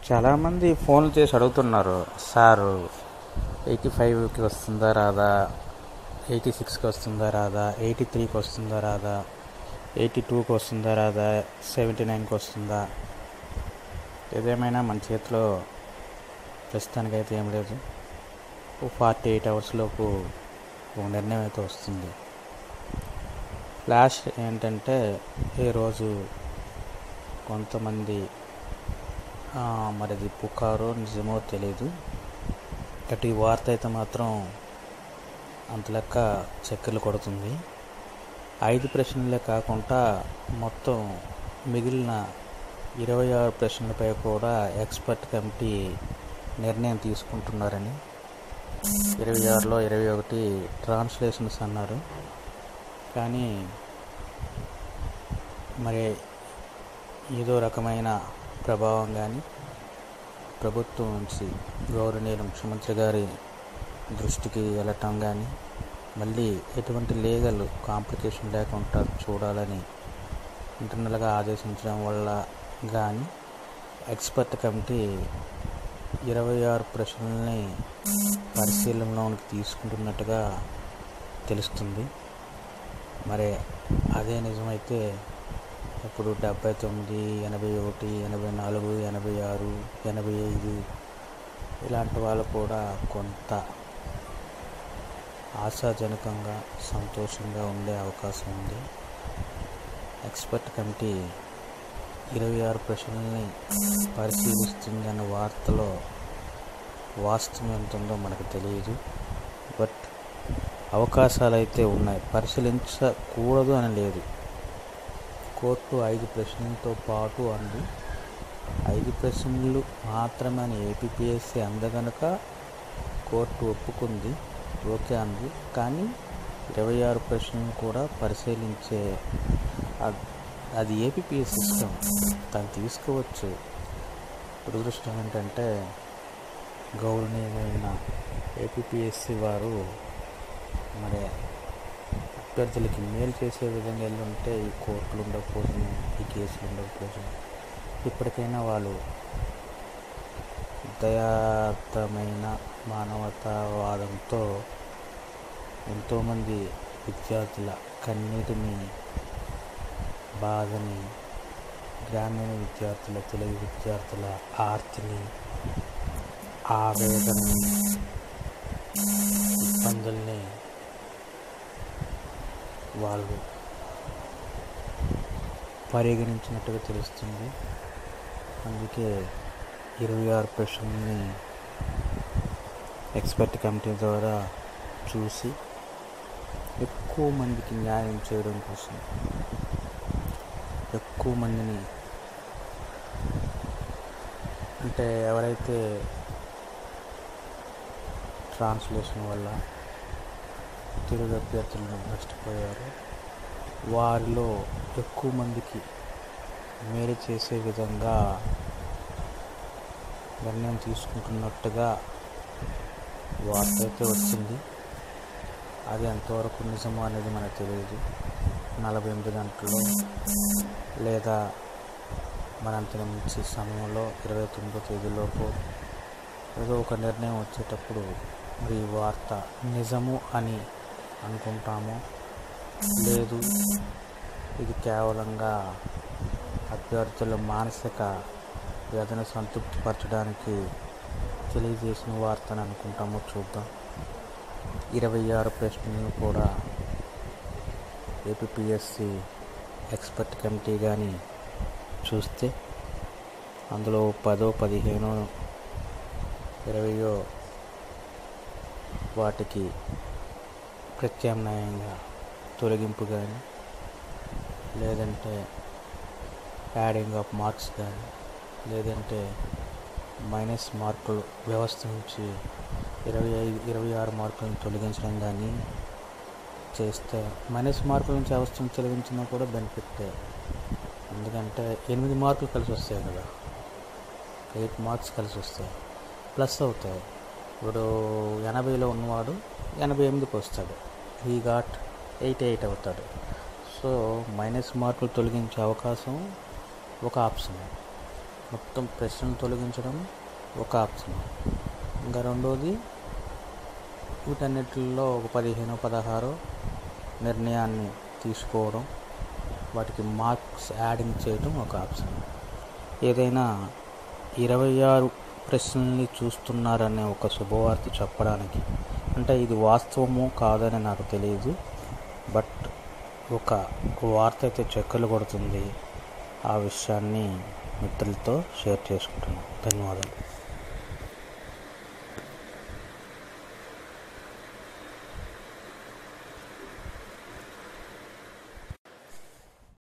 చాలామంది ఫోన్లు చేసి అడుగుతున్నారు సార్ ఎయిటీ ఫైవ్కి వస్తుందా రాదా ఎయిటీ సిక్స్కి వస్తుందా రాదా ఎయిటీ త్రీకి వస్తుందా రాదా ఎయిటీ టూకి వస్తుందా రాదా సెవెంటీ నైన్కి వస్తుందా ఏదేమైనా మన చేతిలో ప్రస్తుతానికైతే ఏం లేదు ఓ ఫార్టీ ఎయిట్ అవర్స్లోపు ఓ నిర్ణయం అయితే వస్తుంది ఫ్లాష్ ఏంటంటే ఈరోజు కొంతమంది ఆ, మరి అది పుకారో నిజమో తెలియదు అటు ఈ వార్త అయితే మాత్రం అంత లెక్క చక్కెరలు కొడుతుంది ఐదు ప్రశ్నలే కాకుండా మొత్తం మిగిలిన ఇరవై ఆరు ప్రశ్నలపై కూడా ఎక్స్పర్ట్ కమిటీ నిర్ణయం తీసుకుంటున్నారని ఇరవై ఆరులో ఇరవై ఒకటి ట్రాన్స్లేషన్స్ అన్నారు కానీ మరి ఏదో రకమైన ప్రభావం కానీ ప్రభుత్వం నుంచి గౌరవనీయుల ముఖ్యమంత్రి గారి దృష్టికి వెళ్ళటం కానీ మళ్ళీ ఎటువంటి లీగల్ కాంప్లికేషన్ లేకుండా చూడాలని ఇంటర్నల్గా ఆదేశించడం వల్ల కానీ ఎక్స్పర్ట్ కమిటీ ఇరవై ఆరు ప్రశ్నల్ని పరిశీలనలోనికి తీసుకుంటున్నట్టుగా తెలుస్తుంది మరి అదే నిజమైతే ఇప్పుడు డెబ్బై తొమ్మిది ఎనభై ఒకటి ఎనభై నాలుగు ఎనభై ఆరు ఎనభై ఐదు ఇలాంటి వాళ్ళు కూడా కొంత ఆశాజనకంగా సంతోషంగా ఉండే అవకాశం ఉంది ఎక్స్పర్ట్ కమిటీ ఇరవై ఆరు ప్రశ్నల్ని పరిశీలిస్తుందన్న వార్తలో వాస్తవం ఎంత ఉందో మనకు తెలియదు బట్ అవకాశాలు అయితే ఉన్నాయి పరిశీలించకూడదు అని లేదు కోర్టు ఐదు ప్రశ్నలతో పాటు అంది ఐదు ప్రశ్నలు మాత్రమే అని ఏపీపీఎస్సీ అందగనక కోర్టు ఒప్పుకుంది ఓకే అంది కానీ ఇరవై ఆరు ప్రశ్నలు కూడా పరిశీలించే అ- అది ఏపీపీఎస్ సిస్టమ్ దాన్ని తీసుకోవచ్చు దురదృష్టం ఏంటంటే గౌరవనీయమైన ఏపీపీఎస్సీ వారు మరి అభ్యర్థులకి మేలు చేసే విధంగా వెళ్ళుంటే ఈ కోర్టులు ఉండకపోతుంది ఈ కేసులు ఉండకపోతుంది ఇప్పటికైనా వాళ్ళు దయార్థమైన మానవతావాదంతో ఎంతోమంది విద్యార్థుల కన్నీటిని బాధని గ్రామీణ విద్యార్థుల తెలుగు విద్యార్థుల ఆర్తిని ఆవేదనని ఇబ్బందుల్ని వాళ్ళు పరిగణించినట్టుగా తెలుస్తుంది అందుకే ఇరవై ఆరు ప్రశ్నల్ని ఎక్స్పర్ట్ కమిటీ ద్వారా చూసి ఎక్కువ మందికి న్యాయం చేయడం కోసం ఎక్కువ మందిని అంటే ఎవరైతే ట్రాన్స్లేషన్ వల్ల తెలుగు అభ్యర్థులను నష్టపోయారు వారిలో ఎక్కువ మందికి మేలు చేసే విధంగా నిర్ణయం తీసుకుంటున్నట్టుగా వార్త అయితే వచ్చింది అది ఎంతవరకు నిజమో అనేది మనకు తెలియదు నలభై ఎనిమిది గంటల్లో లేదా మనంత మంచి సమయంలో ఇరవై తొమ్మిదో తేదీలోపు ఏదో ఒక నిర్ణయం వచ్చేటప్పుడు మరి ఈ వార్త నిజము అని అనుకుంటాము లేదు ఇది కేవలంగా అభ్యర్థుల మానసిక వేదన సంతృప్తిపరచడానికి తెలియజేసిన వార్త అని అనుకుంటామో చూద్దాం ఇరవై ఆరు ప్రశ్నలను కూడా ఏపీఎస్సి ఎక్స్పర్ట్ కమిటీ కానీ చూస్తే అందులో పదో పదిహేనో ఇరవయో వాటికి ప్రత్యామ్నాయంగా తొలగింపు కానీ లేదంటే యాడింగ్ ఆఫ్ మార్క్స్ కానీ లేదంటే మైనస్ మార్కులు వ్యవస్థ నుంచి ఇరవై ఐదు ఇరవై ఆరు మార్కులను తొలగించడం కానీ చేస్తే మైనస్ మార్కుల నుంచి వ్యవస్థను తొలగించినా కూడా బెనిఫిటే ఎందుకంటే ఎనిమిది మార్కులు కలిసి వస్తాయి కదా ఎయిట్ మార్క్స్ కలిసి వస్తాయి ప్లస్ అవుతాయి ఇప్పుడు ఎనభైలో ఉన్నవాడు ఎనభై ఎనిమిదికి వస్తాడు ఈ ఘాట్ ఎయిట్ ఎయిట్ అవుతాడు సో మైనస్ మార్కులు తొలగించే అవకాశం ఒక ఆప్షన్ మొత్తం ప్రశ్నలు తొలగించడం ఒక ఆప్షన్ ఇంకా రెండోది వీటన్నిటిలో ఒక పదిహేను పదహారు నిర్ణయాన్ని తీసుకోవడం వాటికి మార్క్స్ యాడింగ్ చేయడం ఒక ఆప్షన్ ఏదైనా ఇరవై ఆరు ప్రశ్నల్ని చూస్తున్నారనే ఒక శుభవార్త చెప్పడానికి అంటే ఇది వాస్తవము కాదని నాకు తెలియదు బట్ ఒక వార్త అయితే చెక్కలు కొడుతుంది ఆ విషయాన్ని మిత్రులతో షేర్ చేసుకుంటున్నాను ధన్యవాదాలు